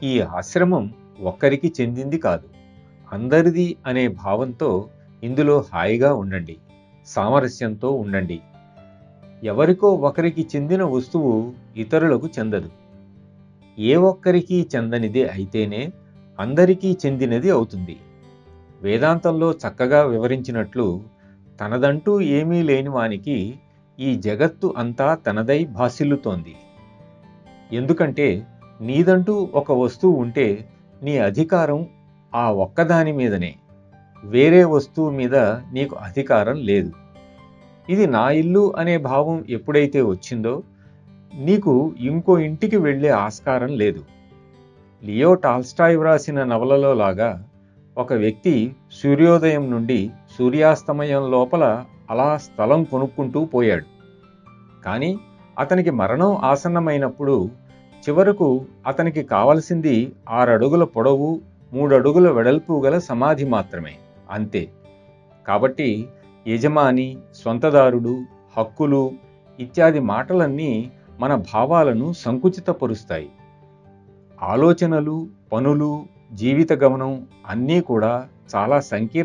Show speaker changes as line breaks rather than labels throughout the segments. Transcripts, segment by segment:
ఈ ఆశ్రమం ఒక్కరికి చెందింది కాదు అందరిది అనే భావంతో ఇందులో హాయిగా ఉండండి సామరస్యంతో ఉండండి ఎవరికో ఒకరికి చెందిన వస్తువు ఇతరులకు చెందదు ఏ ఒక్కరికి చెందనిది అయితేనే అందరికీ చెందినది అవుతుంది వేదాంతంలో చక్కగా వివరించినట్లు తనదంటూ ఏమీ లేని వానికి ఈ జగత్తు అంతా తనదై భాసిల్లుతోంది ఎందుకంటే నీదంటూ ఒక వస్తువు ఉంటే నీ అధికారం ఆ ఒక్కదాని మీదనే వేరే వస్తువు మీద నీకు అధికారం లేదు ఇది నా ఇల్లు అనే భావం ఎప్పుడైతే వచ్చిందో నీకు ఇంకో ఇంటికి వెళ్ళే ఆస్కారం లేదు లియో టాల్స్టాయ్ వ్రాసిన నవలలో లాగా ఒక వ్యక్తి సూర్యోదయం నుండి సూర్యాస్తమయం లోపల అలా స్థలం కొనుక్కుంటూ పోయాడు కానీ అతనికి మరణం ఆసన్నమైనప్పుడు చివరకు అతనికి కావలసింది ఆరడుగుల పొడవు మూడడుగుల వెడల్పు గల సమాధి మాత్రమే అంతే కాబట్టి యజమాని స్వంతదారుడు హక్కులు ఇత్యాది మాటలన్నీ మన భావాలను సంకుచితపరుస్తాయి ఆలోచనలు పనులు జీవిత గమనం అన్నీ కూడా చాలా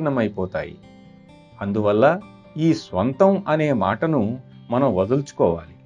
సంకీర్ణమైపోతాయి అందువల్ల ఈ స్వంతం అనే మాటను మనం వదుల్చుకోవాలి